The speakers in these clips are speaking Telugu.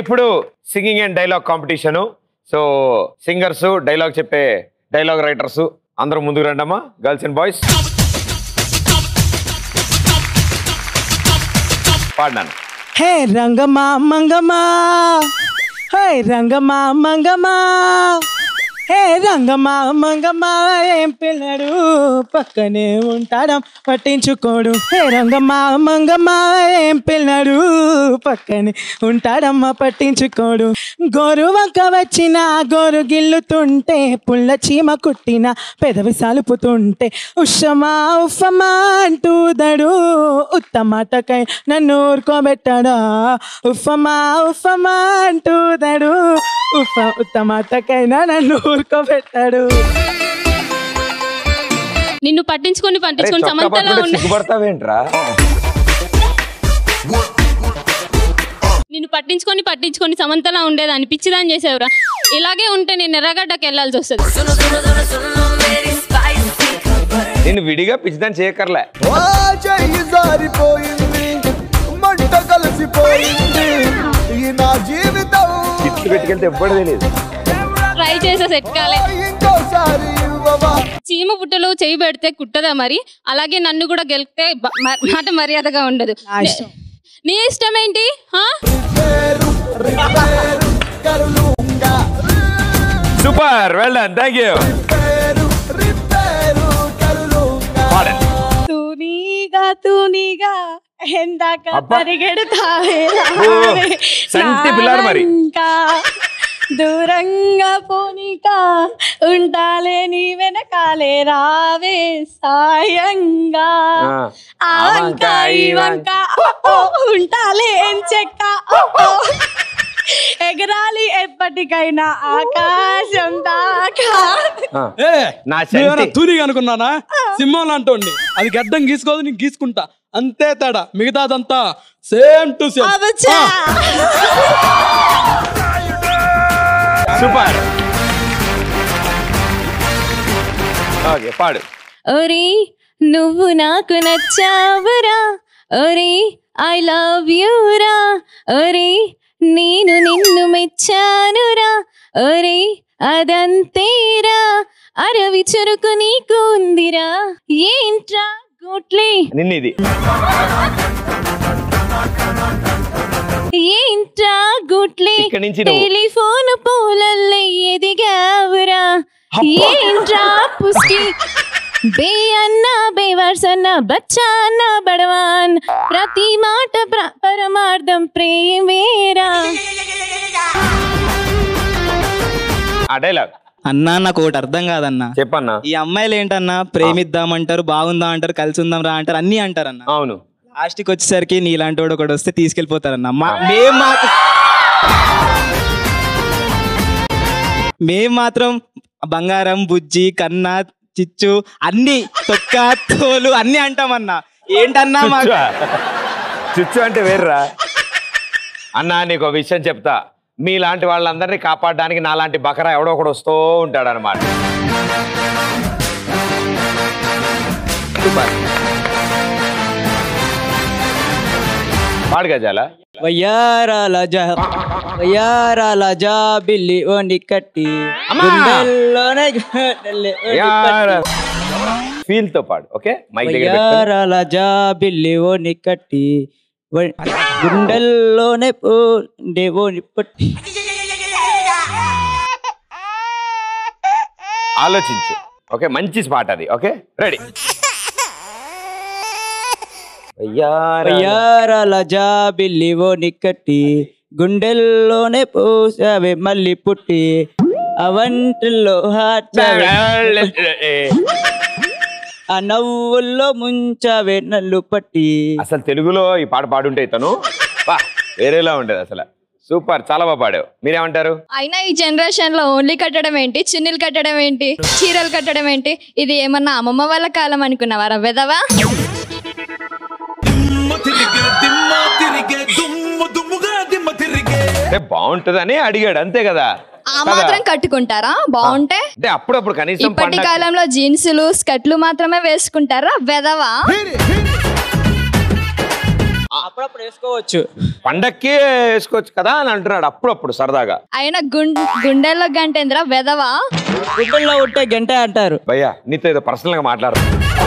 ఇప్పుడు singing and dialogue competition so singers dialogue చెప్పే డైలాగ్ రైటర్స్ అందరూ ముందుకు రండమ్మా గర్ల్స్ అండ్ బాయ్స్ పాడినాను హే రంగమా మంగమా హే రంగమా మంగమా హే రంగమా మంగమా ఏం పిల్లడు పక్కనే ఉంటాడం పట్టించుకోడు హే రంగమా మంగమా ఏం పిల్లడు పక్కనే ఉంటాడమ్మా పట్టించుకోడు గోరు వంక వచ్చిన గోరు గిల్లుతుంటే పుల్ల చీమ కుట్టిన పెదవి సాలుపుతుంటే ఉషమా ఉఫమా అంటూదడు ఉత్తమాటకై నన్ను ఊరుకోబెట్టాడా ఉఫమా ఉఫమా అంటూదడు ఉఫ ఉత్తమాటకైనా నన్ను ఊరుకోబెట్టాడు నిన్ను పట్టించుకొని అరే, పట్టించుకొని చొక్కా సమంతలా పట్టుకుంటే ఉన్న సిగ్గుపడతావేంట్రా నిన్ను పట్టించుకొని పట్టించుకొని సమంతలా ఉండేది అనిపించిదని చేసేవరా ఇలాగే ఉంటే నేను ఎర్రగడ్డకి వెళ్ళాల్సి వస్తుంది నేను విడిగా పిచ్చిదాన్ని చేయకర్లే ఆ చెయ్యి జారిపోయింది మంట కలిసిపోయింది ఈ నా జీవితం చిట్లు పెట్టుకెళ్తే ఎవ్వడు తెలియదు ట్రై చేసే సెట్ కాలే ఇంకోసారి ఇవ్వవా చీమ పుట్టలో చేయి పెడితే కుట్టదా మరి అలాగే నన్ను కూడా గెలిపితే బ- మ- మాట మర్యాదగా ఉండదు నా ఇష్టం. నీ ఇష్టం ఏంటి హా? పేరు రిపేరు కరులుంగా super well done thank you పేరు రిపేరు కరులుంగా పాడండి తూనీగా తూనీగా ఎందాక అబ్బా. పరిగెడతావే ఓ, సంటి పిల్లాడు మరి. ఇంకా దూరంగా పోనీక ఉంటాలే నీ వెనకాలే రావే సాయంగా ఆ. ఆ వంక ఈ వంక ఓ, ఓ, ఉంటాలే ఏం చెక్క ఓ, ఓ. ఎగరాలి ఎప్పటికైనా ఆకాశం దాకా ఆ. ఏ నా నువ్వేమైనా చంటి తూనిగా అనుకున్నానా సింహం లాంటి అది గడ్డం గీసుకోదు నీకు గీసుకుంటా అంతే తేడా మిగతాదంతా సేమ్ టు సేమ్ అబ్బచ్చా. సూపర్ ఓకే పాడు ఒరే నువ్వు నాకు నచ్చావురా ఒరే ఐ లవ్ యూరా ఒరే నేను నిన్ను మెచ్చానురా ఒరే అదంతేరా అరవి చురుకు నీకు ఉందిరా ఏంట్రా గుట్లే నిన్న ఇది ఏంట్రా గుట్లే ఇక్కడి నుంచి నువ్వు. టెలిఫోన్ పూలల్లే ఎదిగావురా ఏంట్రా పుష్టి బే అన్న బేవర్స్ అన్న బచ్చా అన్న బడవాన్ ప్రతి మాట ప్ర- పరమార్థం ప్రేమేరా ఆ డైలాగ్ అన్నా నాకు ఒకటి అర్థం కాదన్నా చెప్పన్నా ఈ అమ్మాయిలు ఏంటన్నా ప్రేమిద్దామంటారు బాగుందా అంటారు కలిసి ఉందాం రా అంటారు అన్ని అంటారన్న అవును లాస్ట్కి వచ్చేసరికి నీలాంటి వాడు ఒకటి వస్తే తీసుకెళ్ళిపోతారన్న మా మేం మాత్రం మేం మాత్రం బంగారం బుజ్జి కన్నా చిచ్చు అన్ని తొక్క తోలు అన్ని అంటామన్నా ఏంటన్నా మాకు చుచ్చు చుచ్చు అంటే వేర్రా అన్నా నీకు ఒక విషయం చెప్తా మీలాంటి వాళ్ళందరినీ కాపాడడానికి నాలాంటి బకరా ఎవడో ఒకడు వస్తూ ఉంటాడు అనమాట పాడు గజాల వయ్యారాల జా వయ్యారాల జా బిల్లి ఓని కట్టి గుండెల్లోనే గుండెల్లి ఓని పట్టి. ఫీల్ తో పాడు ఓకే మైక్ దగ్గర పెట్టుకొని. వయ్యారాల జా బిల్లి ఓని కట్టి వ- గుండెల్లోనే పోండే ఓని పట్టి ఆలోచించు ఓకే మంచి స్పాట్ అది ఓకే రెడీ వయ్యారాల జా బిల్లి ఓని కట్టి గుండెల్లోనే పోసావే మళ్ళీ పుట్టి అవంటిలో హార్చావే ఆ నవ్వుల్లో ముంచావే నల్లు పట్టి అసలు తెలుగులో ఈ పాట పాడుంటే ఇతను వా వేరేలా ఉండేది అసలు సూపర్ చాలా బాగా పాడావు మీరేమంటారు అయినా ఈ జనరేషన్ లో ఓన్లీ కట్టడం ఏంటి చున్నీలు కట్టడం ఏంటి చీరలు కట్టడం ఏంటి ఇది ఏమన్నా అమ్మమ్మ వాళ్ళ కాలం అనుకున్నావారా వెదవా అంటే బాగుంటుందని అడిగాడు అంతే కదా ఆ మాత్రం కట్టుకుంటారా బాగుంటే అంటే అప్పుడప్పుడు కనీసం ఇప్పటి పండగ కాలంలో జీన్సులు స్కర్ట్లు మాత్రమే వేసుకుంటారా వెదవా అప్పుడప్పుడు వేసుకోవచ్చు పండక్కి వేసుకోవచ్చు కదా అని అంటున్నాడు అప్పుడప్పుడు సరదాగా అయినా గుండె గుండెల్లో గంటేంద్ర వెదవా గుడ్డల్లో ఉంటే గంట అంటారు భయ్యా నీతో ఏదో పర్సనల్ గా మాట్లాడరు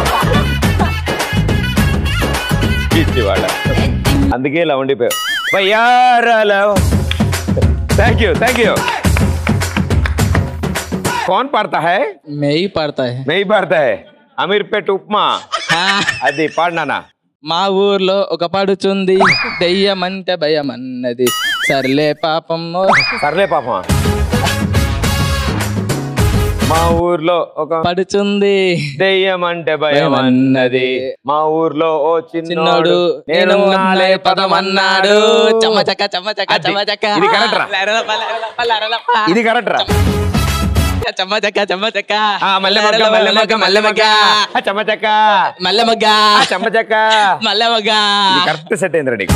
వాడ అందుకే ఇలా ఉండిపోయావు భయ్యా థ్యాంక్ యూ థ్యాంక్ యూ कौन पढ़ता है మే పడతా नहीं पढ़ता है అమీర్పేట ఉప్మా అది పాడినానా మా ఊర్లో ఒక పడుచుంది దెయ్యమంటే భయమన్నది సర్లే పాపం సర్లే పాపమా మా ఊర్లో ఒక పడుచుంది దెయ్యం అంటే భయం అన్నది మా ఊర్లో ఓ చిన్నోడు చిన్నోడు నేను నేనున్నాలే పదమన్నాడు చమచక చమచక అది. చమచక ఇది correct రా. లరలప, లరలప, లరలప. ఇది కరెక్ట్ రా చమచక చమచక ఆ, మల్లె మొగ్గ మల్లె మొగ్గ మల్లె మొగ్గ ఆ, చెమ్మచక్క మల్లె మొగ్గ ఆ, చెమ్మచక్క మల్లె మొగ్గ ఇది కరెక్ట్ సెట్ అయింది నీకు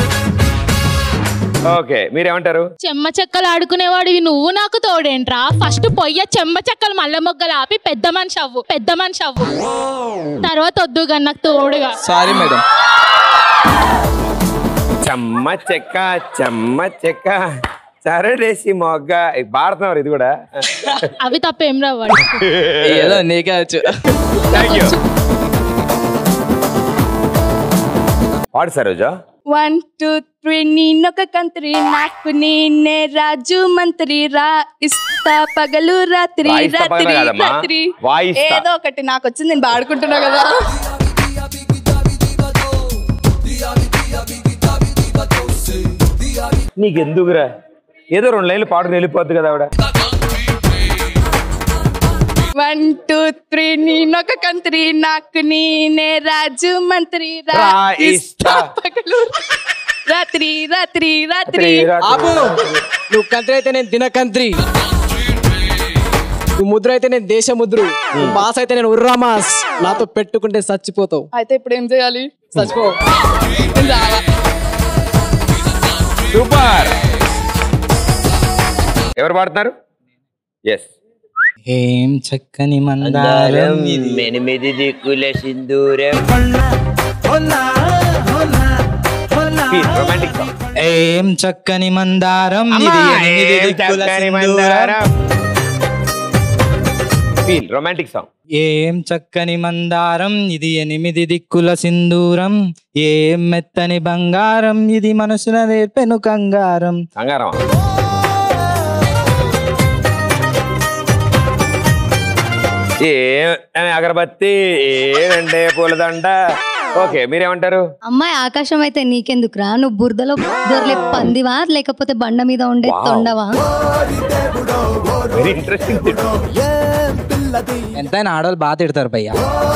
ఓకే మీరేమంటారు చెమ్మ చెక్కలు ఆడుకునేవాడివి నువ్వు నాకు తోడేంట్రా ఫస్ట్ పొయ్య చెమ్మ చెక్కలు మల్ల మొగ్గలు ఆపి పెద్ద మనిషి అవ్వు పెద్ద మనిషి అవ్వు తర్వాత వద్దు కానీ నాకు తోడుగా సారీ మేడం చెమ్మ చెక్క చెమ్మ చెక్క చరడేసి మొగ్గ ఇది పాడుతున్నారు ఇది కూడా అవి తప్ప ఏం రావాడు ఏదో నీకే వచ్చు థ్యాంక్ యూ పాడు సరోజా వన్ టూ త్రీ నేనొక కంత్రి నాకు నేనే రాజు మంత్రి రా ఇస్తా పగలు రాత్రి వాయిస్తా రాత్రి పగలు కాదమ్మా. రాత్రి వాయిస్తా. ఏదో ఒకటి నాకు వచ్చింది నేను పాడుకుంటున్నా కదా నీకెందుకురా ఏదో రెండు లైన్లు పాడుకుని వెళ్ళిపోద్ది కదా ఆవిడ వన్ టూ త్రీ నేనొక కంత్రి నాకు నేనే రాజు మంత్రి రా రా ఇస్తా ఇస్తా. పగలు రాత్రి రాత్రి రాత్రి ఆపు నువ్వు కంత్రి అయితే నేను దినకంత్రి నువ్వు ముద్ర అయితే నేను దేశ ముద్రు నువ్వు మాస్ అయితే నేను ఉర్రా మాస్ నాతో పెట్టుకుంటే చచ్చిపోతావు అయితే ఇప్పుడు ఏం చేయాలి చచ్చిపో సూపర్ ఎవరు పాడుతున్నారు ఎస్ ఏం చక్కని మందారం ఎనిమిది దిక్కుల సింధూరం రొమాంటిక్ సాంగ్ ఏం చక్కని మందారం ఇది ఎనిమిది దిక్కుల సింధూరం. ఫీల్ రొమాంటిక్ సాంగ్ ఏం చక్కని మందారం ఇది ఎనిమిది దిక్కుల సింధూరం ఏం మెత్తని బంగారం ఇది మనసున నేర్పెను కంగారం కంగారం ఏ అగరబత్తి ఏ రెండే పూలదండ ఓకే మీరేమంటారు అమ్మాయి ఆకాశం అయితే నీకెందుకురా నువ్వు బురదలో దొరలే పందివా లేకపోతే బండ మీద ఉండే Wow. తొండవా వెరీ ఇంట్రెస్టింగ్ ఎంతైనా ఆడవాళ్ళు బాగా తిడతారు భయ్య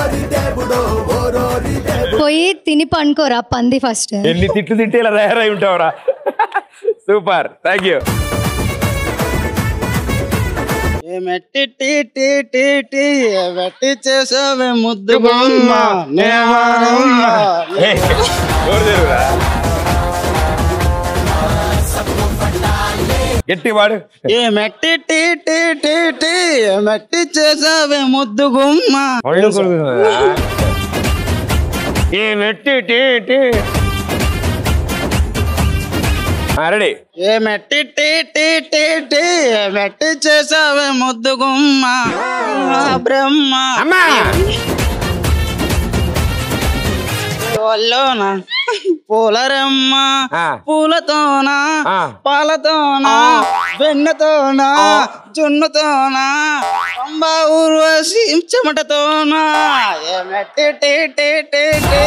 పోయి తిని పండుకోరా పంది ఫస్ట్ ఎన్ని తిట్లు తిట్టి ఇలా తయారై ఉంటావురా సూపర్ థ్యాంక్ యూ మెట్టి టీ టీ టీ టీ మెట్టి చేసావే ముద్దు బొమ్మ గట్టి వాడు ఏ మెట్టి టీ టీ టీ టీ మెట్టి చేసావే ముద్దు గుమ్మ ఒళ్ళు కొడుకు. ఈ మెట్టి టీ టీ రెడీ ఏ మెట్టి టీ టీ టీ టీ మెట్టి చేసావే ముద్దు గుమ్మ ఆ బ్రహ్మ అమ్మా ఒళ్ళోన పూలరమ్మ ఆ. పూలతోన ఆ. పాలతోన వెన్నతోన జున్నుతోన అంబా ఊర్వశి చెమటతోన ఏమెట్టి టీ టీ టీ టీ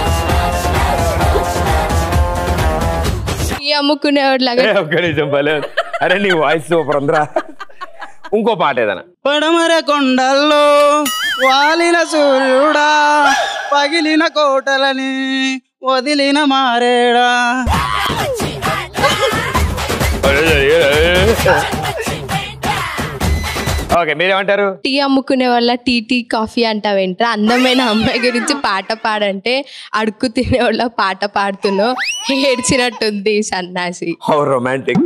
ఈ అమ్ముకునేవాడిలాగా ఏ, ఒక్క నిమిషం భలే ఉంది. అరే నీ వాయిస్ సూపర్ ఉందిరా ఇంకో పాట ఏదైనా పడమర కొండల్లో వాలిన సూర్యుడా పగిలిన కోటలని వదిలిన మారేడా ఓకే మీరేమంటారు టీ అమ్ముకునే వాళ్ళ టీ టీ కాఫీ అంటావేంట్రా అందమైన అమ్మాయి గురించి పాట పాడంటే అడుక్కు తినే వాళ్ళ పాట పాడుతున్నావు ఏడ్చినట్టుంది ఈ సన్నాసి హౌ రొమాంటిక్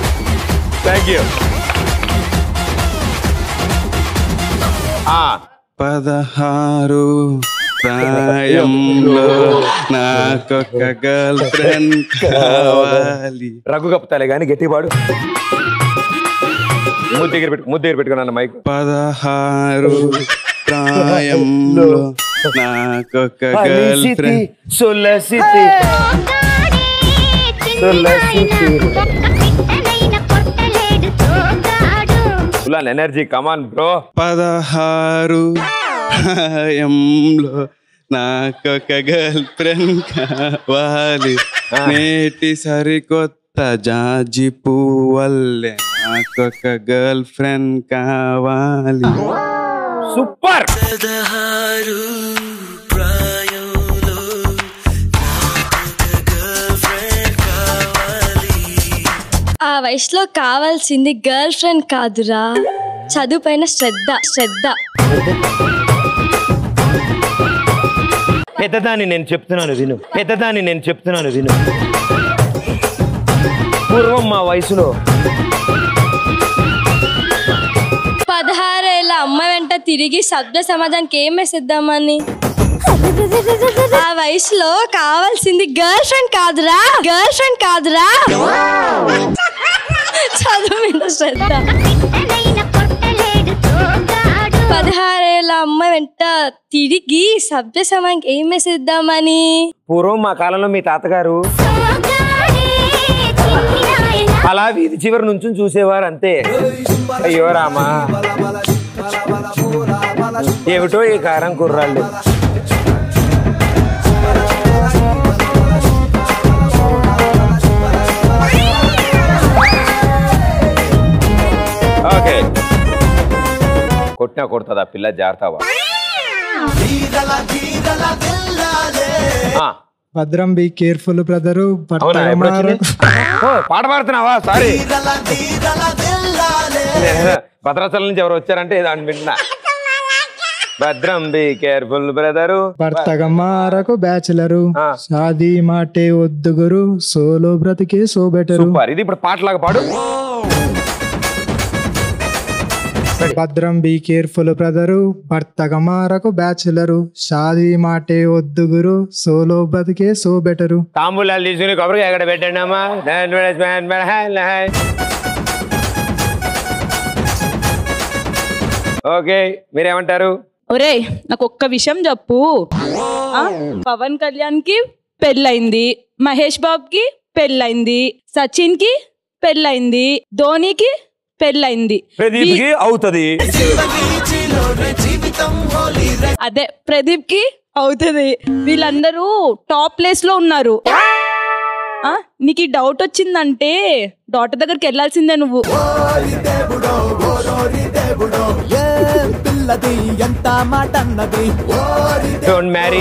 థ్యాంక్ యూ పదహారు ప్రాయంలో నాకొక గర్ల్ ఫ్రెండ్ కావాలి రఘు కప్తాలే కానీ గట్టి పాడు ముద్దు దగ్గర పెట్టు ముద్దు దగ్గర పెట్టుకున్నాను మైక్ పదహారు ప్రాయంలో నాకొక గర్ల్ ఫ్రెండ్ సొల్లసితి సొల్లసితి ఫుల్ ఎనర్జీ కమాన్ బ్రో పదహారు ప్రాయంలో నాకొక గర్ల్ ఫ్రెండ్ కావాలి నేటి సరికొత్త జాజి పువ్వల్లే నాకొక గర్ల్ ఫ్రెండ్ కావాలి సూపర్ ఆ వయసులో కావాల్సింది గర్ల్ ఫ్రెండ్ కాదురా చదువు పైన శ్రద్ధ శ్రద్ధ పెద్దదాన్ని నేను చెప్తున్నాను విను పెద్దదాన్ని నేను చెప్తున్నాను విను పూర్వం మా వయసులో పదహారేళ్ళ అమ్మ వెంట తిరిగి సభ్య సమాజానికి ఏం మెసేద్దామని ఆ వయసులో కావాల్సింది గర్ల్ ఫ్రెండ్ కాదురా గర్ల్ ఫ్రెండ్ కాదురా చదువు మీద శ్రద్ధ పదహారేళ్ళ అమ్మ వెంట తిరిగి సభ్య సమాజానికి ఏం మెసేజ్ ఇద్దామని పూర్వం మా కాలంలో మీ తాతగారు అలా వీధి చివరి నుంచి చూసేవారు అంతే అయ్యో రామా ఏమిటో ఈ కారం కుర్రాళ్ళు ఓకే కొట్టినా కొడుతుందా పిల్ల జాగ్రత్తవా ఆ, భద్రం బి కేర్ఫుల్ బ్రదరు అవునా ఎప్పుడు వచ్చింది? ఓ, పాట పాడుతున్నావా సారీ భద్రాచలం నుంచి ఎవరు వచ్చారంటే దాన్ని వింటున్నా భద్రం బి కేర్ఫుల్ బ్రదరు భర్తగా మారకు బ్యాచులరు షాదీ మాటే వద్దు గురు సోలో బ్రతికే సో బెటరు సూపర్ ఇది ఇప్పుడు పాటలాగా పాడు భద్రం బి కేర్ఫుల్ బ్రదరు భర్తగా మారకు బ్యాచులరు షాదీ మాటే వద్దు గురు సోలో బ్రతికే సో బెటరు తాంబూలాలు తీసుకుని కొబ్బరికాయ ఎక్కడ పెట్టండి అమ్మా ఓకే మీరేమంటారు ఒరేయ్ నాకు ఒక్క విషయం చెప్పు ఆ, పవన్ కళ్యాణ్ కి పెళ్ళైంది మహేష్ బాబుకి పెళ్ళైంది సచిన్ కి పెళ్ళైంది ధోనికి పెళ్ళైంది ప్రదీప్ కి అవుతుంది అదే ప్రదీప్ కి అవుతుంది వీళ్ళందరూ టాప్ ప్లేస్ లో ఉన్నారు ఆ, నీకు ఈ డౌట్ వచ్చిందంటే డాక్టర్ దగ్గరికి వెళ్ళాల్సిందే నువ్వు పిల్లది ఎంత మాట అన్నది డోంట్ మ్యారీ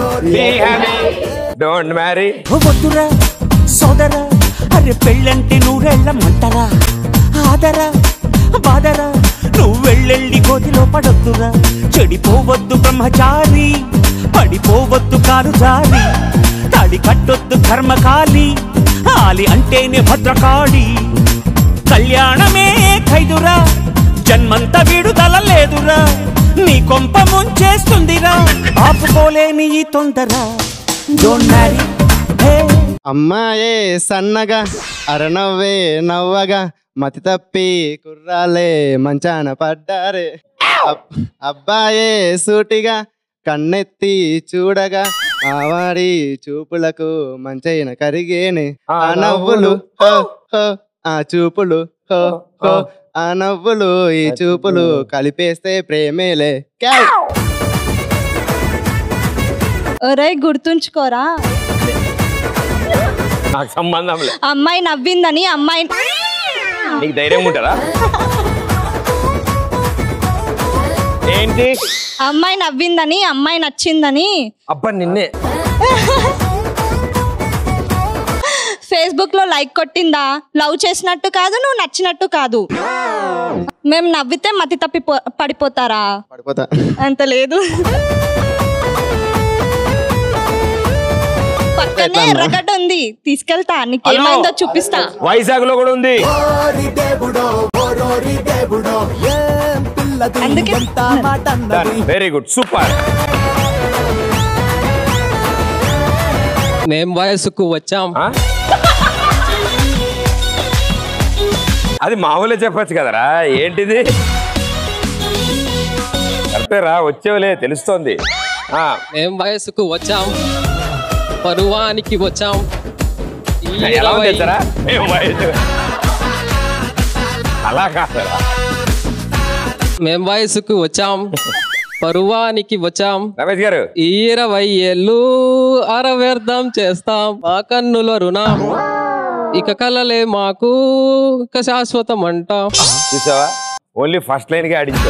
డోంట్ మ్యారీ వద్దురా సోదరా అరే పెళ్ళంటే నూరెళ్ళమంటరా ఆదరా బాదరా నువ్వు వెళ్ళెళ్ళి గోతిలో పడొద్దురా చెడిపోవద్దు బ్రహ్మచారి పడిపోవద్దు కారు జారి తాళి కట్టొద్దు కర్మకాలి ఆలి అంటేనే భద్రకాళి కళ్యాణమే ఖైదురా జన్మంత విడుదల లేదురా నీ కొంప ముంచేస్తుందిరా ఆపుకోలేని ఈ తొందర డోంట్ మ్యారీ అమ్మాయే సన్నగా అరనవ్వే నవ్వగా మతి తప్పి కుర్రాలే మంచాన పడ్డారే అబ్- అబ్బాయే సూటిగా కన్నెత్తి చూడగా ఆవాడి చూపులకు మంచైన కరిగేనే ఆ నవ్వులు హో హో ఆ చూపులు హో హో ఆ నవ్వులు ఈ చూపులు కలిపేస్తే ప్రేమేలే క్యావ్ ఒరే గుర్తుంచుకోరా నాకు సంబంధం లేదు అమ్మాయి నవ్విందని అమ్మాయి నీకు ధైర్యం ఉంటారా ఏంటి అమ్మాయి నవ్విందని అమ్మాయి నచ్చిందని అబ్బా నిన్నే ఫేస్బుక్ లో లైక్ కొట్టిందా లవ్ చేసినట్టు కాదు నువ్వు నచ్చినట్టు కాదు మేము నవ్వితే మతి తప్పి పో- పడిపోతారా పడిపోతా అంత లేదు పక్కనే ఎర్రగడ్డ ఉంది తీసుకెళ్తా నీకేమైందో చూపిస్తా వైజాగ్ లో కూడా ఉంది ఓరి దేవుడో ఓరోరి దేవుడో ఏం పిల్ల పిల్లది ఎంత మాట అన్నది వెరీ గుడ్ సూపర్ మేం వయసుకు వచ్చాం అది మామూలే చెప్పొచ్చు కదరా ఏంటిది కరెక్టేరా వచ్చేవలే తెలుస్తోంది ఆ, మేం వయసుకు వచ్చాం పరువానికి వచ్చాం ఎలా ఉంది ఇరవై తెలుసారా? మేము వయసు అలా కాదరా మేం వయసుకు వచ్చాం పరువానికి వచ్చాం రమేష్ గారు ఇరవై ఏళ్ళు అరవ్యర్థం చేస్తాం మా కన్నుల రుణం ఇక కలలే మాకు ఇక శాశ్వతం అంటాం చూసావా ఓన్లీ ఫస్ట్ లైన్ గా ఆడించావు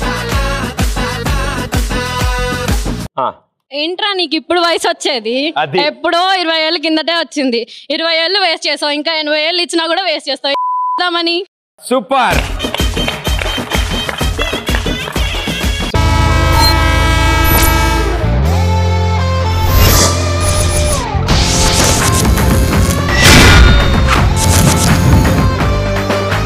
ఆ, ఏంట్రా నీకు ఇప్పుడు వయసు వచ్చేది అది. ఎప్పుడో ఇరవై ఏళ్ళ కిందటే వచ్చింది ఇరవై ఏళ్ళు వేస్ట్ చేసావు ఇంకా ఎనభై ఏళ్ళు ఇచ్చినా కూడా వేస్ట్ చేస్తావు మని సూపర్